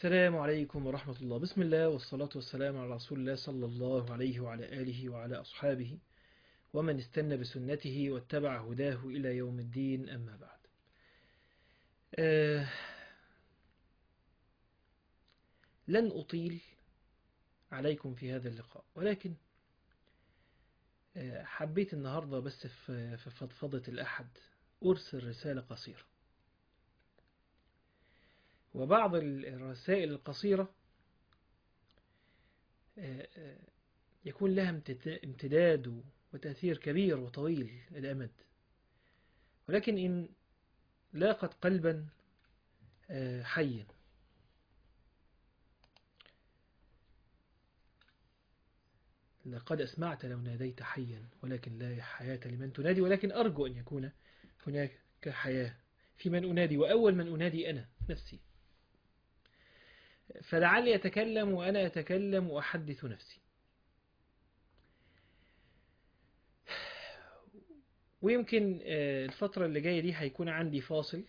السلام عليكم ورحمة الله بسم الله والصلاة والسلام على رسول الله صلى الله عليه وعلى آله وعلى أصحابه ومن استنى بسنته واتبع هداه إلى يوم الدين أما بعد آه لن أطيل عليكم في هذا اللقاء ولكن آه حبيت النهاردة بس في في فضفضة الأحد أرسل رسالة قصيرة وبعض الرسائل القصيرة يكون لها امتداد وتأثير كبير وطويل الأمد ولكن إن لاقت قلبا حيا لقد أسمعت لو ناديت حيا ولكن لا حياة لمن تنادي ولكن أرجو أن يكون هناك حياة في من أنادي وأول من أنادي أنا نفسي فلعلي أتكلم وأنا أتكلم وأحدث نفسي ويمكن الفترة اللي جاية دي هيكون عندي فاصل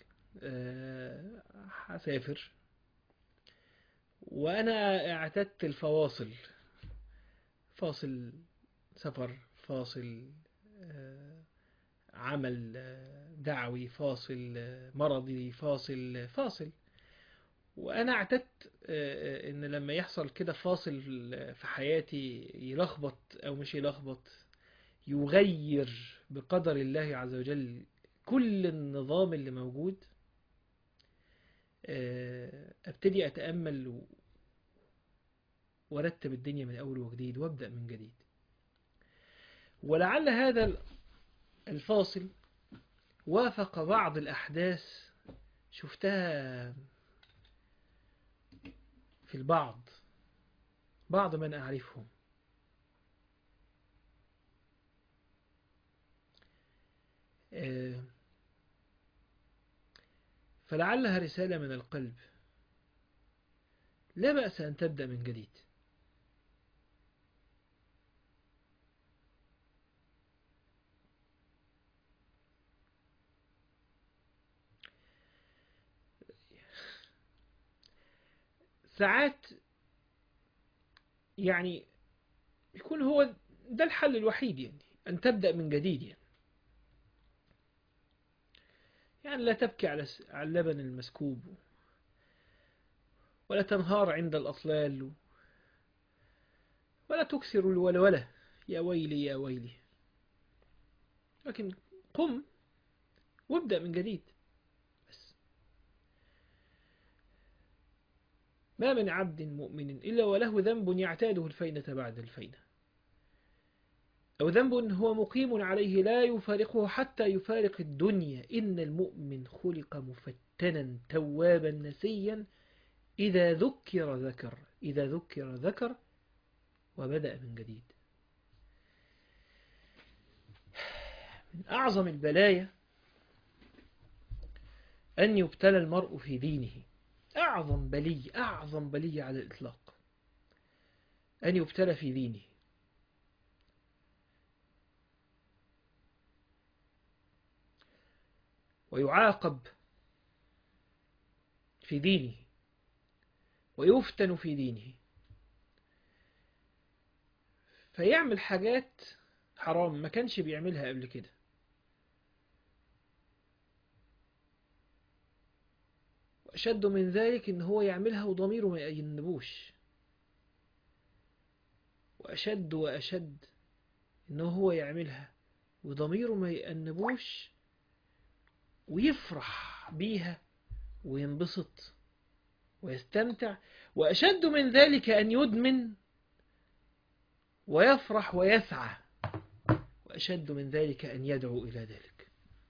هسافر وأنا اعتدت الفواصل فاصل سفر فاصل عمل دعوي فاصل مرضي فاصل فاصل وأنا اعتدت إن لما يحصل كده فاصل في حياتي يلخبط أو مش يلخبط يغير بقدر الله عز وجل كل النظام اللي موجود ابتدي أتأمل وارتب الدنيا من أول وجديد وابدأ من جديد ولعل هذا الفاصل وافق بعض الأحداث شفتها في البعض بعض من أعرفهم فلعلها رسالة من القلب لا بأس أن تبدأ من جديد ساعات يعني يكون هو ده الحل الوحيد يعني أن تبدأ من جديد يعني يعني لا تبكي على اللبن المسكوب ولا تنهار عند الأطلال ولا تكسر الولولة يا ويلي يا ويلي لكن قم وابدأ من جديد ما من عبد مؤمن إلا وله ذنب يعتاده الفينة بعد الفينة أو ذنب هو مقيم عليه لا يفارقه حتى يفارق الدنيا إن المؤمن خلق مفتنا توابا نسيا إذا ذكر ذكر إذا ذكر ذكر وبدأ من جديد من أعظم البلايا أن يبتلى المرء في دينه أعظم بلي أعظم بلي على الإطلاق أن يبتلى في دينه ويعاقب في دينه ويفتن في دينه فيعمل حاجات حرام ما كانش بيعملها قبل كده أشد من ذلك إن هو يعملها وضميره ما ينبوش وأشد وأشد إن هو يعملها وضميره ما يأنبوش ويفرح بيها وينبسط ويستمتع وأشد من ذلك أن يدمن ويفرح ويسعى وأشد من ذلك أن يدعو إلى ذلك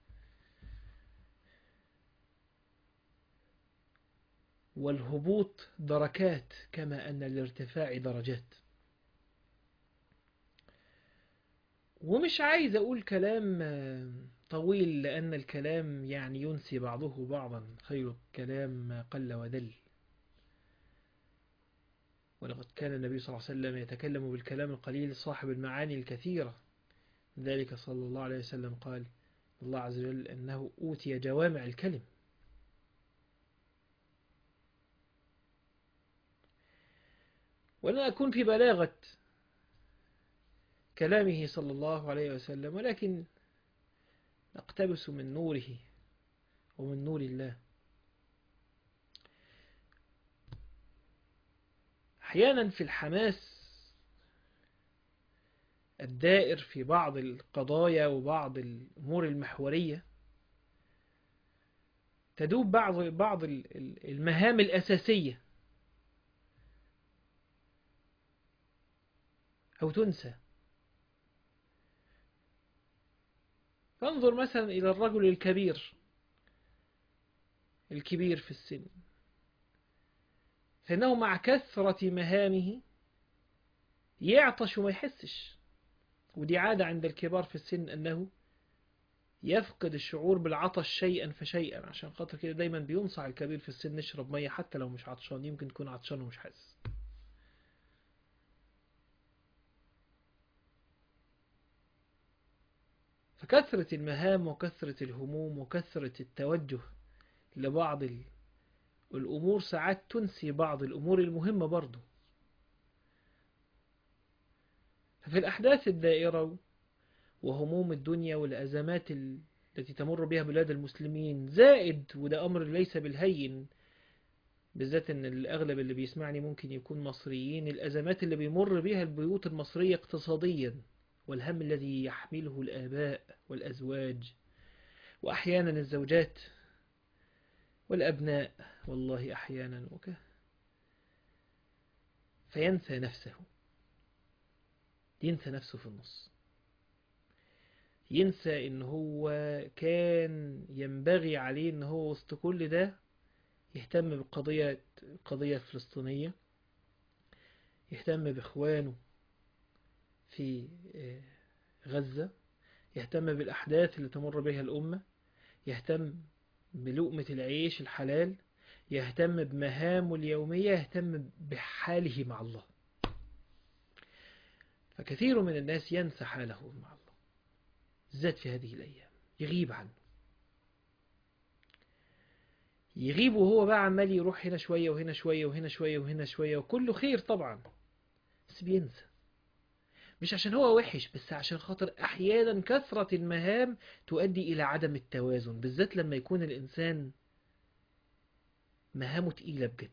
والهبوط دركات كما أن الارتفاع درجات ومش عايز أقول كلام طويل لأن الكلام يعني ينسي بعضه بعضا خير الكلام ما قل ودل ولقد كان النبي صلى الله عليه وسلم يتكلم بالكلام القليل صاحب المعاني الكثيرة ذلك صلى الله عليه وسلم قال الله عز وجل أنه أوتي جوامع الكلم ولن أكون في بلاغة كلامه صلى الله عليه وسلم ولكن نقتبس من نوره ومن نور الله أحيانا في الحماس الدائر في بعض القضايا وبعض الأمور المحورية تدوب بعض بعض المهام الأساسية أو تنسى فانظر مثلا إلى الرجل الكبير الكبير في السن فإنه مع كثرة مهامه يعطش وما يحسش ودي عادة عند الكبار في السن أنه يفقد الشعور بالعطش شيئا فشيئا عشان خاطر كده دايما بينصح الكبير في السن نشرب مية حتى لو مش عطشان يمكن تكون عطشان ومش حاسس فكثرة المهام وكثرة الهموم وكثرة التوجه لبعض الأمور ساعات تنسي بعض الأمور المهمة برضه ففي الأحداث الدائرة وهموم الدنيا والأزمات التي تمر بها بلاد المسلمين زائد وده أمر ليس بالهين بالذات ان الأغلب اللي بيسمعني ممكن يكون مصريين الأزمات اللي بيمر بها البيوت المصرية اقتصاديا والهم الذي يحمله الآباء والأزواج وأحيانا الزوجات والأبناء والله أحيانا وك فينسى نفسه ينسى نفسه في النص ينسى ان هو كان ينبغي عليه ان هو وسط كل ده يهتم بقضية القضية الفلسطينية يهتم بإخوانه في غزة يهتم بالأحداث اللي تمر بها الأمة يهتم بلقمة العيش الحلال يهتم بمهامه اليومية يهتم بحاله مع الله فكثير من الناس ينسى حاله مع الله بالذات في هذه الأيام يغيب عنه يغيب وهو بقى عمال يروح هنا شوية وهنا شوية وهنا شوية وهنا شوية وكله خير طبعا بس بينسى مش عشان هو وحش بس عشان خاطر أحيانا كثرة المهام تؤدي إلى عدم التوازن بالذات لما يكون الإنسان مهامه تقيلة بجد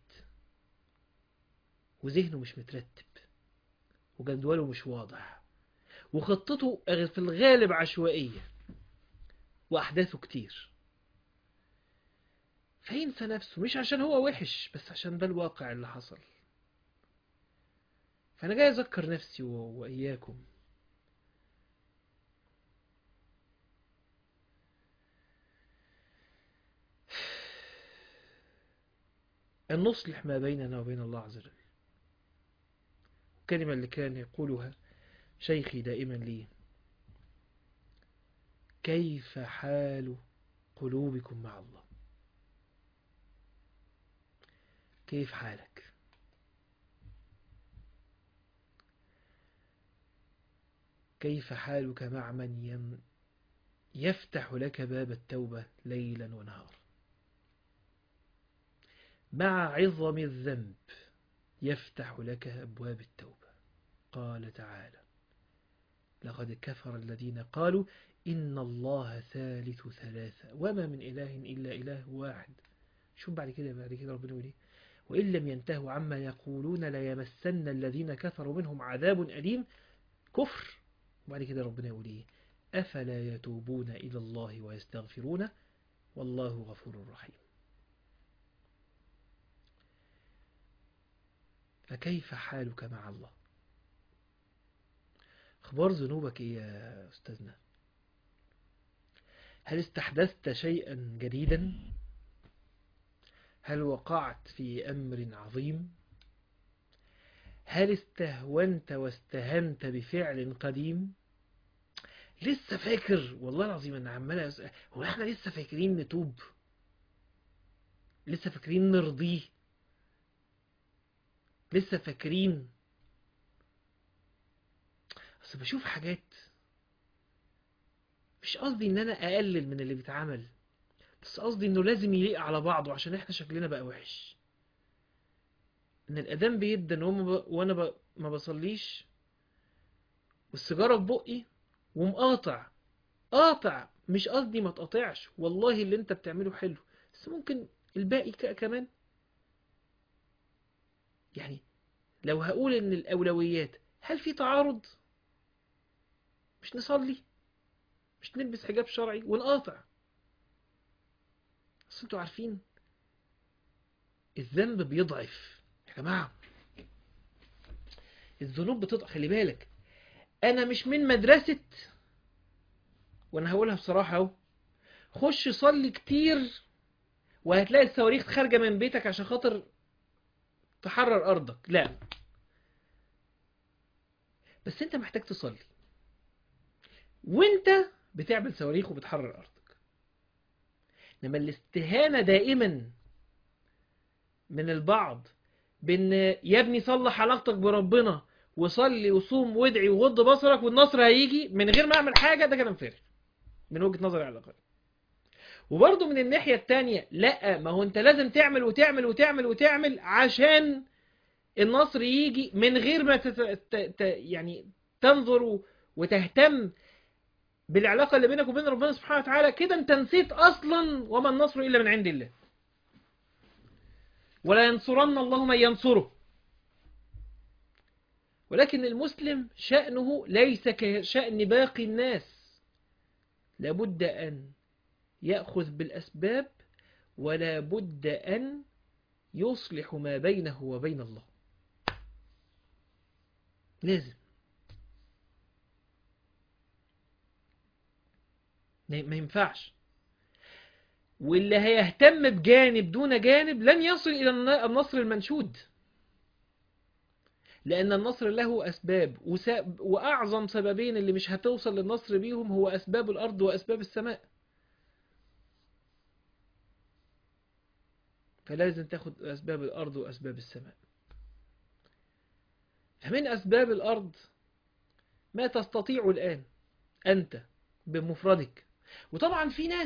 وذهنه مش مترتب وجدوله مش واضح وخطته في الغالب عشوائية وأحداثه كتير فينسى نفسه مش عشان هو وحش بس عشان ده الواقع اللي حصل فأنا جاي أذكر نفسي وإياكم أن نصلح ما بيننا وبين الله عز وجل الكلمة اللي كان يقولها شيخي دائما لي كيف حال قلوبكم مع الله كيف حالك كيف حالك مع من يفتح لك باب التوبة ليلا ونهارا مع عظم الذنب يفتح لك أبواب التوبة قال تعالى لقد كفر الذين قالوا إن الله ثالث ثلاثة وما من إله إلا إله واحد شوف بعد كده بعد كده ربنا يقول وإن لم ينتهوا عما يقولون ليمسن الذين كفروا منهم عذاب أليم كفر وبعد كده ربنا يقول إيه أفلا يتوبون إلى الله ويستغفرون والله غفور رحيم فكيف حالك مع الله اخبار ذنوبك ايه يا استاذنا هل استحدثت شيئا جديدا هل وقعت في امر عظيم هل استهونت واستهنت بفعل قديم لسه فاكر والله العظيم انا عمال اسال هو احنا لسه فاكرين نتوب لسه فاكرين نرضيه لسه فاكرين اصل بشوف حاجات مش قصدي ان انا اقلل من اللي بيتعمل بس قصدي انه لازم يليق على بعضه عشان احنا شكلنا بقى وحش ان الاذان بيدن وما ب... وانا ب... ما بصليش والسيجاره في بقي ومقاطع قاطع مش قصدي ما تقاطعش والله اللي انت بتعمله حلو بس ممكن الباقي ك... كمان يعني لو هقول ان الاولويات هل في تعارض مش نصلي مش نلبس حجاب شرعي ونقاطع بس انتوا عارفين الذنب بيضعف يا جماعة الذنوب بتضعف خلي بالك انا مش من مدرسة وانا هقولها بصراحة اهو خش صلي كتير وهتلاقي الصواريخ خارجة من بيتك عشان خاطر تحرر ارضك لا بس انت محتاج تصلي وانت بتعمل صواريخ وبتحرر ارضك انما الاستهانة دائما من البعض بان يا ابني صلح علاقتك بربنا وصلي وصوم وادعي وغض بصرك والنصر هيجي من غير ما اعمل حاجة ده كلام فارغ من وجهة نظري على الاقل وبرضه من الناحية التانية لا ما هو انت لازم تعمل وتعمل وتعمل وتعمل عشان النصر يجي من غير ما تت... ت... ت... يعني تنظر وتهتم بالعلاقة اللي بينك وبين ربنا سبحانه وتعالى كده انت نسيت اصلا وما النصر الا من عند الله ولا ينصرن الله من ينصره ولكن المسلم شأنه ليس كشأن باقي الناس لابد أن يأخذ بالأسباب ولا بد أن يصلح ما بينه وبين الله لازم ما ينفعش واللي هيهتم بجانب دون جانب لن يصل إلى النصر المنشود لأن النصر له أسباب وأعظم سببين اللي مش هتوصل للنصر بيهم هو أسباب الأرض وأسباب السماء فلازم تاخد أسباب الأرض وأسباب السماء فمن أسباب الأرض ما تستطيع الآن أنت بمفردك وطبعا في ناس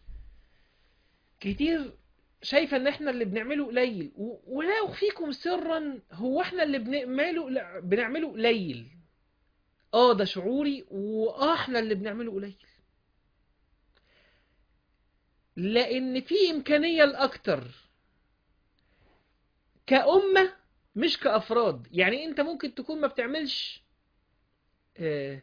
كتير شايفة ان احنا اللي بنعمله قليل ولا اخفيكم سرا هو احنا اللي بنعمله بنعمله قليل اه ده شعوري واه احنا اللي بنعمله قليل لان في امكانية الاكتر كأمة مش كأفراد يعني انت ممكن تكون ما بتعملش آه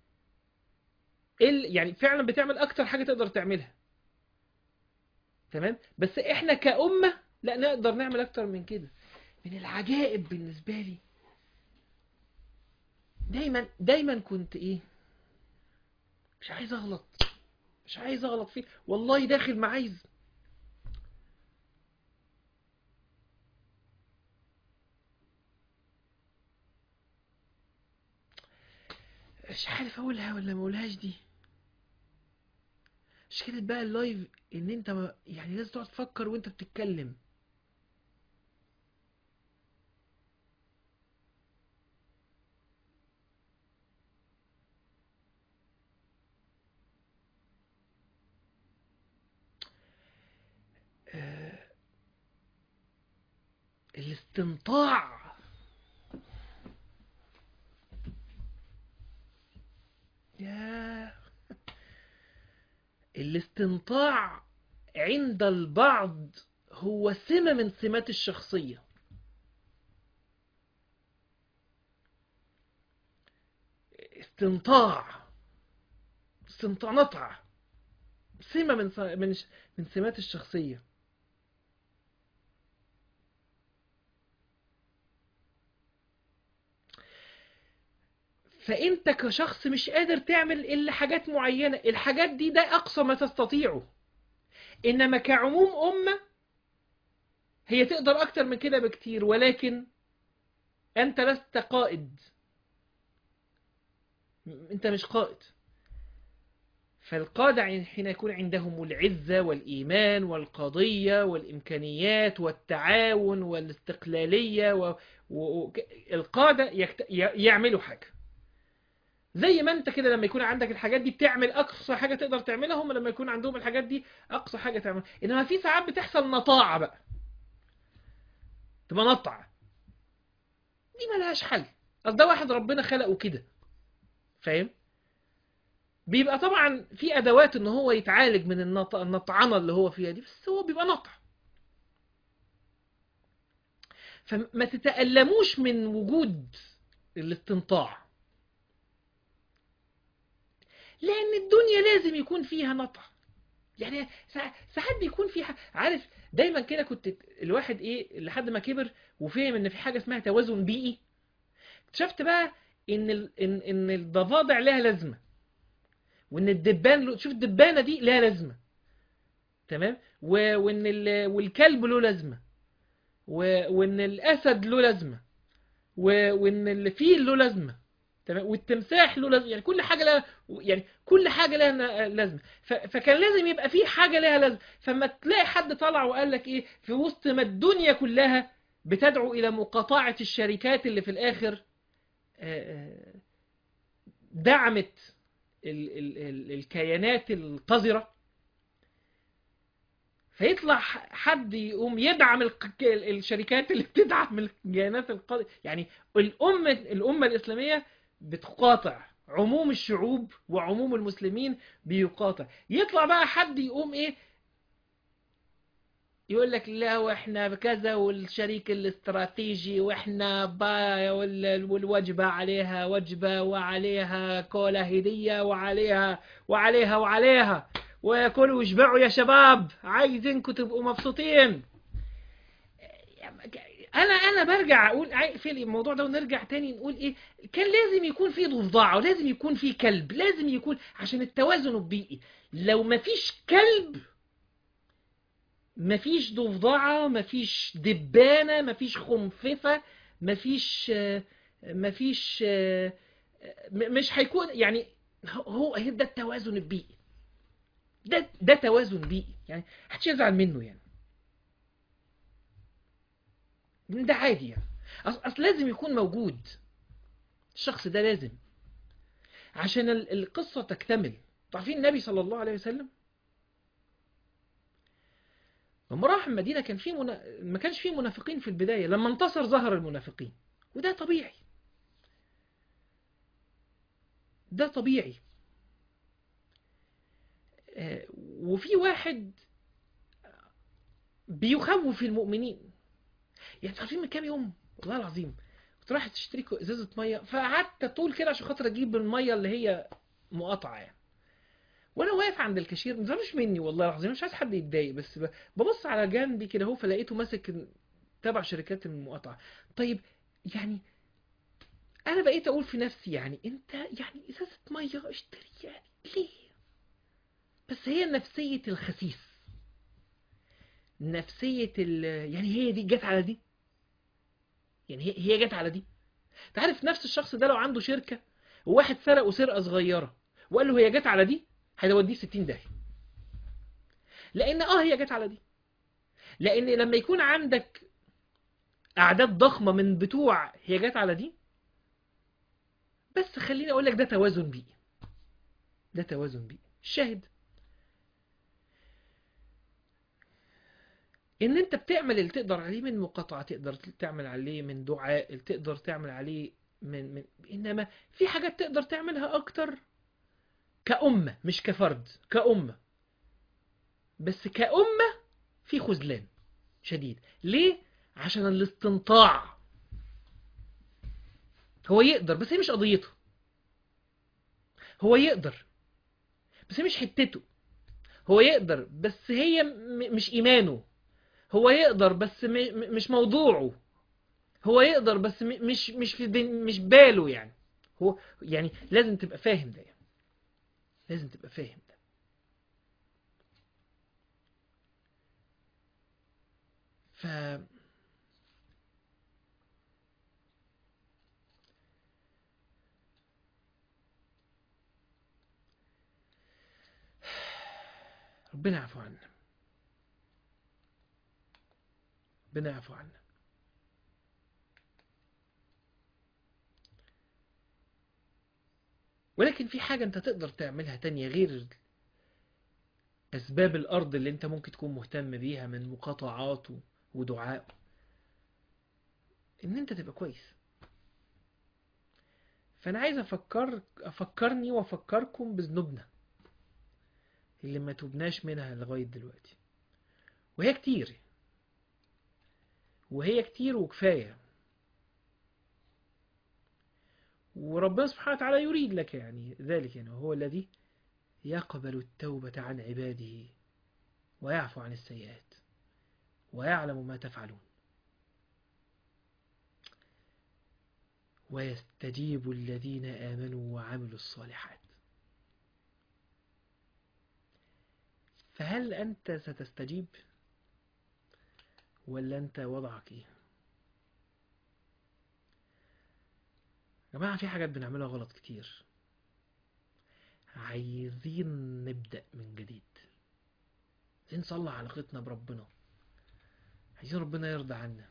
يعني فعلا بتعمل اكتر حاجة تقدر تعملها تمام بس احنا كأمة لا نقدر نعمل اكتر من كده من العجائب بالنسبة لي دايما دايما كنت ايه مش عايز اغلط مش عايز اغلط فيه والله داخل ما عايز مش عارف اقولها ولا ما اقولهاش دي مشكلة بقى اللايف ان انت ما يعني لازم تقعد تفكر وانت بتتكلم آه الاستنطاع ياه الاستنطاع عند البعض هو سمة من سمات الشخصية استنطاع استنطاع نطع سمة من من من سمات الشخصية فانت كشخص مش قادر تعمل الا حاجات معينة الحاجات دي ده اقصى ما تستطيعه انما كعموم امة هي تقدر اكتر من كده بكتير ولكن انت لست قائد انت مش قائد فالقادة حين يكون عندهم العزة والإيمان والقضية والإمكانيات والتعاون والاستقلالية و... و... القادة يكت... يعملوا حاجة زي ما انت كده لما يكون عندك الحاجات دي بتعمل اقصى حاجة تقدر تعملها هم لما يكون عندهم الحاجات دي اقصى حاجة تعملها انما في ساعات بتحصل نطاعة بقى تبقى نطع دي ملهاش حل اصل ده واحد ربنا خلقه كده فاهم بيبقى طبعا في ادوات ان هو يتعالج من النط... النطعنه اللي هو فيها دي بس هو بيبقى نطع فما تتألموش من وجود الاستنطاع لان الدنيا لازم يكون فيها نطع يعني سا- ساعات بيكون فيها عارف دايما كده كنت الواحد ايه لحد ما كبر وفهم ان في حاجه اسمها توازن بيئي اكتشفت بقى ان ال... ان ان الضفادع لها لازمه وان الدبان له- شوف الدبانه دي لها لازمه تمام و... وان ال... والكلب له لازمه و... وان الاسد له لازمه و... وان الفيل له لازمه تمام والتمساح له لازمه يعني كل حاجه لها يعني كل حاجه لها ن- لازمه ف... فكان لازم يبقى في حاجه لها لازمه فما تلاقي حد طلع وقال لك ايه في وسط ما الدنيا كلها بتدعو الى مقاطعه الشركات اللي في الاخر آه، آه، دعمت ال ال ال الكيانات القذرة فيطلع ح- حد يقوم يدعم الق- الشركات اللي بتدعم الكيانات القذرة يعني الأمة الأمة الإسلامية بتقاطع عموم الشعوب وعموم المسلمين بيقاطع يطلع بقى حد يقوم ايه يقول لك لا واحنا بكذا والشريك الاستراتيجي واحنا با وال- والوجبة عليها وجبة وعليها كولا هدية وعليها وعليها وعليها وكلوا واشبعوا يا شباب عايزينكم تبقوا مبسوطين انا انا برجع اقول عاي- في الموضوع ده ونرجع تاني نقول ايه كان لازم يكون في ضفدعه ولازم يكون في كلب لازم يكون عشان التوازن البيئي لو مفيش كلب مفيش ضفدعة مفيش دبانة مفيش خنففة مفيش آه، مفيش آه، م- مش هيكون يعني هو هو ده التوازن البيئي ده ده توازن بيئي يعني محدش يزعل منه يعني ده عادي يعني أصل, أصل لازم يكون موجود الشخص ده لازم عشان ال- القصة تكتمل تعرفين النبي صلى الله عليه وسلم لما راح المدينة كان في منا... ما كانش فيه منافقين في البداية لما انتصر ظهر المنافقين وده طبيعي ده طبيعي آه، وفي واحد بيخوف المؤمنين يعني عارفين من كام يوم والله العظيم كنت رايح تشتري كو- ازازه ميه فقعدت طول كده عشان خاطر اجيب الميه اللي هي مقاطعه يعني وانا واقف عند الكاشير ما تزعلوش مني والله العظيم مش عايز حد يتضايق بس ب- ببص على جنبي كده اهو فلقيته ماسك تبع شركات المقاطعه طيب يعني انا بقيت اقول في نفسي يعني انت يعني ازازه ميه اشتري يعني ليه بس هي نفسيه الخسيس نفسيه ال يعني هي دي جت على دي يعني هي هي جت على دي تعرف نفس الشخص ده لو عنده شركه وواحد سرقه سرقه صغيره وقال له هي جت على دي هيوديه 60 داهيه لان اه هي جت على دي لان لما يكون عندك اعداد ضخمه من بتوع هي جت على دي بس خليني اقول لك ده توازن بيئي ده توازن بيئي الشاهد ان انت بتعمل اللي تقدر عليه من مقاطعه تقدر تعمل عليه من دعاء تقدر تعمل عليه من, من انما في حاجات تقدر تعملها اكتر كأمة مش كفرد كأمة بس كأمة في خذلان شديد ليه؟ عشان الاستنطاع هو يقدر بس هي مش قضيته هو يقدر بس هي مش حتته هو يقدر بس هي م- مش إيمانه هو يقدر بس م- م- مش موضوعه هو يقدر بس م- مش مش في بين- مش باله يعني هو يعني لازم تبقى فاهم ده يعني. لازم تبقى فاهم ده ف ربنا يعفو عنا ربنا يعفو عنا ولكن في حاجة انت تقدر تعملها تانية غير أسباب الأرض اللي انت ممكن تكون مهتم بيها من مقاطعات ودعاء إن انت تبقى كويس فأنا عايز أفكر أفكرني وأفكركم بذنوبنا اللي ما تبناش منها لغاية دلوقتي وهي كتير وهي كتير وكفاية وربنا سبحانه وتعالى يريد لك يعني ذلك يعني هو الذي يقبل التوبة عن عباده ويعفو عن السيئات ويعلم ما تفعلون ويستجيب الذين آمنوا وعملوا الصالحات فهل أنت ستستجيب ولا أنت وضعك إيه يا جماعة في حاجات بنعملها غلط كتير عايزين نبدأ من جديد عايزين نصلح علاقتنا بربنا عايزين ربنا يرضى عنا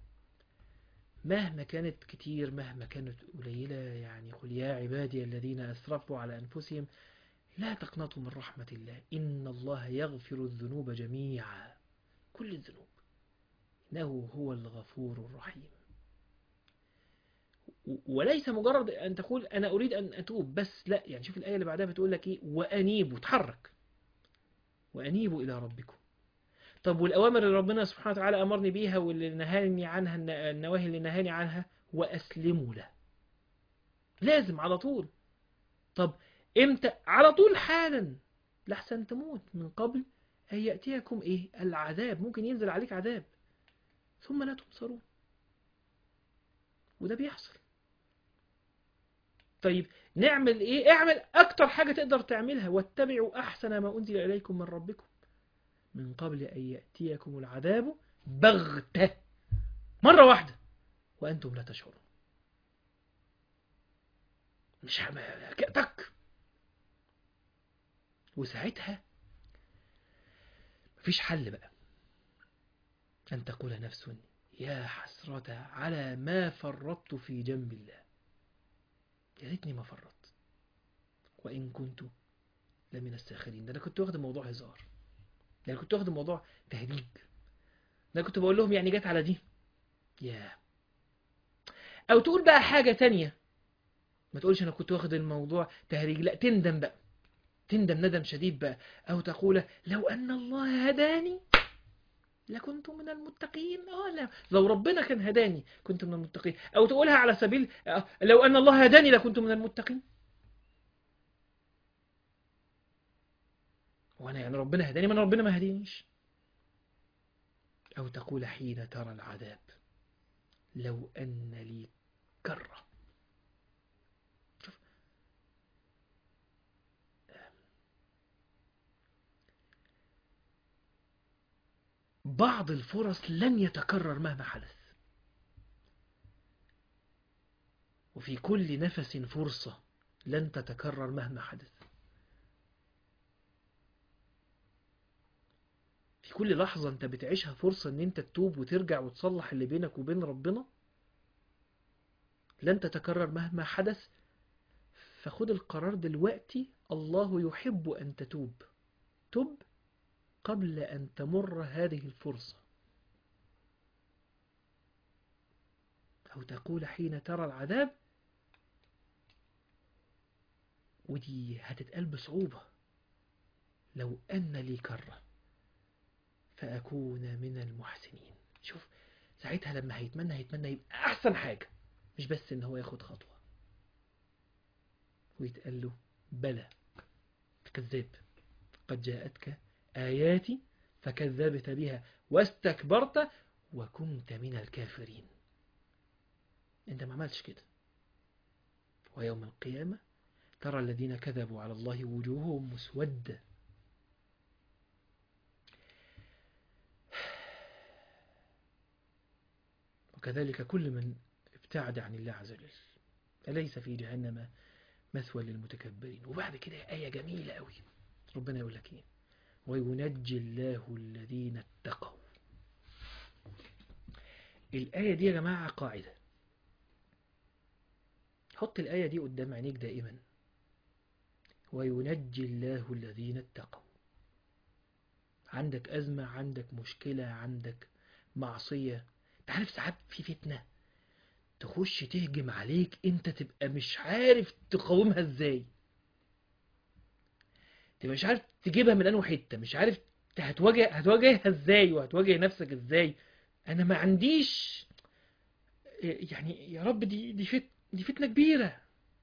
مهما كانت كتير مهما كانت قليلة يعني قل يا عبادي الذين أسرفوا على أنفسهم لا تقنطوا من رحمة الله إن الله يغفر الذنوب جميعا كل الذنوب إنه هو الغفور الرحيم وليس مجرد أن تقول أنا أريد أن أتوب بس لا يعني شوف الآية اللي بعدها بتقول لك إيه وأنيبوا تحرك وأنيبوا إلى ربكم طب والأوامر اللي ربنا سبحانه وتعالى أمرني بيها واللي نهاني عنها النواهي اللي نهاني عنها وأسلموا له لازم على طول طب امتى على طول حالا لحسن تموت من قبل أن يأتيكم إيه العذاب ممكن ينزل عليك عذاب ثم لا تبصرون وده بيحصل طيب نعمل ايه اعمل اكتر حاجة تقدر تعملها واتبعوا احسن ما انزل اليكم من ربكم من قبل ان يأتيكم العذاب بغتة مرة واحدة وانتم لا تشعرون مش تك وساعتها مفيش حل بقى أن تقول نفس يا حسرة على ما فرطت في جنب الله يا ريتني ما فرطت وإن كنت لمن الساخرين ده أنا كنت واخد الموضوع هزار ده أنا كنت واخد الموضوع تهديد ده كنت بقول لهم يعني جت على دي يا أو تقول بقى حاجة تانية ما تقولش أنا كنت واخد الموضوع تهريج لا تندم بقى تندم ندم شديد بقى أو تقول لو أن الله هداني لكنت من المتقين اه لا لو ربنا كان هداني كنت من المتقين او تقولها على سبيل لو ان الله هداني لكنت من المتقين وانا يعني ربنا هداني من ربنا ما هدينيش او تقول حين ترى العذاب لو ان لي كرة شوف بعض الفرص لن يتكرر مهما حدث وفي كل نفس فرصة لن تتكرر مهما حدث في كل لحظة انت بتعيشها فرصة ان انت تتوب وترجع وتصلح اللي بينك وبين ربنا لن تتكرر مهما حدث فخد القرار دلوقتي الله يحب أن تتوب تب قبل أن تمر هذه الفرصة أو تقول حين ترى العذاب ودي هتتقال بصعوبة لو أن لي كرة فأكون من المحسنين شوف ساعتها لما هيتمنى هيتمنى يبقى أحسن حاجة مش بس إن هو ياخد خطوة ويتقال له بلى كذاب قد جاءتك آياتي فكذبت بها واستكبرت وكنت من الكافرين انت ما عملتش كده ويوم القيامة ترى الذين كذبوا على الله وجوههم مسودة وكذلك كل من ابتعد عن الله عز وجل أليس في جهنم مثوى للمتكبرين وبعد كده آية جميلة قوي ربنا يقول لك ايه وينجي الله الذين اتقوا الآية دي يا جماعة قاعدة حط الآية دي قدام عينيك دائما وينجي الله الذين اتقوا عندك أزمة عندك مشكلة عندك معصية تعرف ساعات في فتنة تخش تهجم عليك انت تبقى مش عارف تقاومها ازاي تبقى مش عارف تجيبها من انه حتة مش عارف هتواجه هتواجهها ازاي وهتواجه نفسك ازاي انا ما عنديش يعني يا رب دي دي فت دي فتنة كبيرة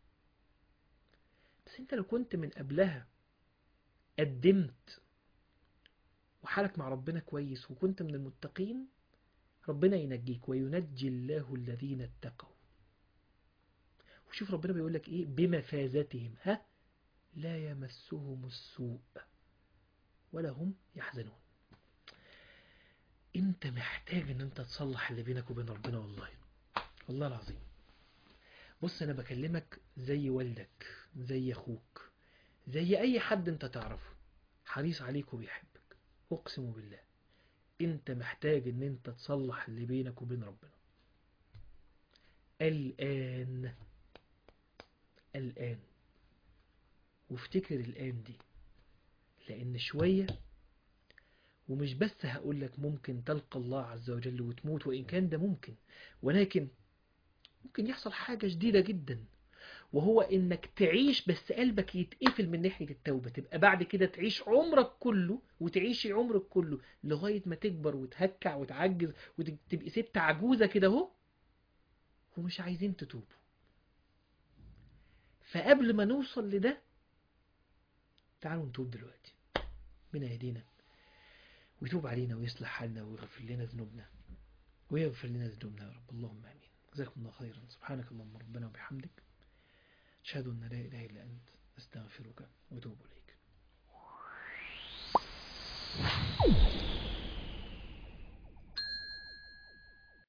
بس انت لو كنت من قبلها قدمت وحالك مع ربنا كويس وكنت من المتقين ربنا ينجيك وينجي الله الذين اتقوا وشوف ربنا بيقول لك ايه بمفازتهم ها لا يمسهم السوء ولا هم يحزنون انت محتاج ان انت تصلح اللي بينك وبين ربنا والله والله العظيم بص انا بكلمك زي والدك زي اخوك زي اي حد انت تعرفه حريص عليك وبيحبك اقسم بالله انت محتاج ان انت تصلح اللي بينك وبين ربنا الان الان وافتكر الان دي لان شوية ومش بس هقول لك ممكن تلقى الله عز وجل وتموت وإن كان ده ممكن ولكن ممكن يحصل حاجة جديدة جدا وهو إنك تعيش بس قلبك يتقفل من ناحية التوبة تبقى بعد كده تعيش عمرك كله وتعيشي عمرك كله لغاية ما تكبر وتهكع وتعجز وتبقي ست عجوزة كده اهو ومش عايزين تتوبوا فقبل ما نوصل لده تعالوا نتوب دلوقتي من يهدينا ويتوب علينا ويصلح حالنا ويغفر لنا ذنوبنا ويغفر لنا ذنوبنا يا رب اللهم امين جزاكم الله خيرا سبحانك اللهم ربنا وبحمدك اشهد ان لا اله الا انت استغفرك واتوب اليك